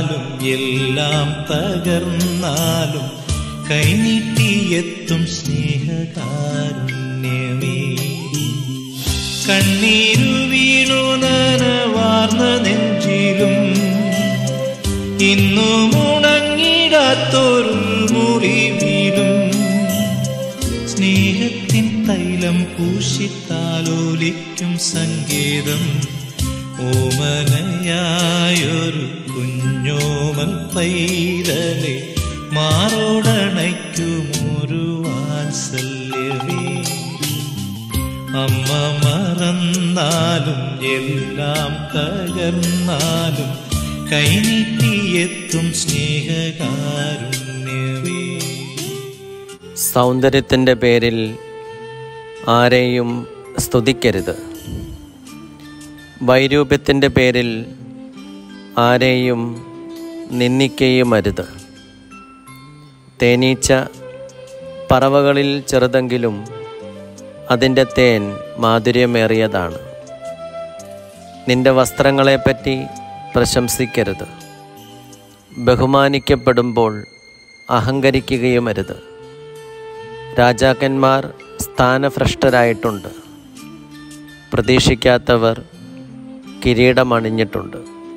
വന്നാലും എല്ലാം തകർന്നാലും കൈനീട്ടിയെത്തും സ്നേഹകാരുണ്യമേ കണ്ണീരു വീണു നനവാർന്ന നെഞ്ചിലും ഇന്നും ഉണങ്ങിടാത്തൊരു മുറിവിലും സ്നേഹത്തിൻ തൈലം പൂശിത്താലോലിക്കും സങ്കേതം ഓമനയായൊരു കുഞ്ഞോമൽ പൈതലെ മാറോടണയ്ക്കുമൊരു വാത്സല്യമേ അമ്മ മറന്നാലും എല്ലാം തകർന്നാലും കൈനീട്ടിയെത്തും സ്നേഹകാരുണ്യമേ സൗന്ദര്യത്തിൻ്റെ പേരിൽ ആരെയും സ്തുതിക്കരുത് വൈരൂപ്യത്തിൻ്റെ പേരിൽ ആരെയും നിന്ദിക്കുകയുമരുത് തേനീച്ച പറവകളിൽ ചെറുതെങ്കിലും അതിൻ്റെ തേൻ മാധുര്യമേറിയതാണ് നിന്റെ വസ്ത്രങ്ങളെപ്പറ്റി പ്രശംസിക്കരുത് ബഹുമാനിക്കപ്പെടുമ്പോൾ അഹങ്കരിക്കുകയുമരുത് രാജാക്കന്മാർ സ്ഥാനഭ്രഷ്ടരായിട്ടുണ്ട് പ്രതീക്ഷിക്കാത്തവർ കിരീടമണിഞ്ഞിട്ടുണ്ട്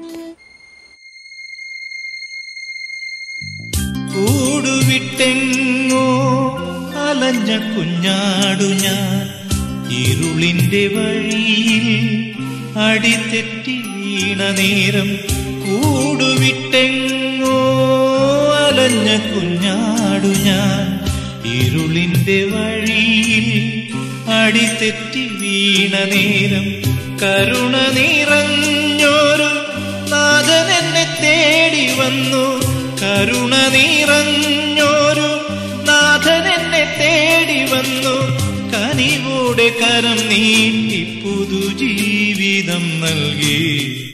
കൂടുവിട്ടെങ്ങോ അലഞ്ഞ കുഞ്ഞാടു ഞാൻ ഇരുളിന്റെ വഴിയിൽ അടിതെറ്റി വീണ നേരം കൂടുവിട്ടെങ്ങോ അലഞ്ഞ കുഞ്ഞാടു ഞാൻ ഇരുളിന്റെ വഴിയിൽ അടിതെറ്റി വീണ നേരം കരുണ നിറഞ്ഞൊരു നാഥൻ എന്നെ തേടി വന്നു കരുണ നിറഞ്ഞൊരു നാഥൻ എന്നെ തേടി വന്നു കനിവോടെ കരം നീട്ടി പുതുജീവിതം നൽകി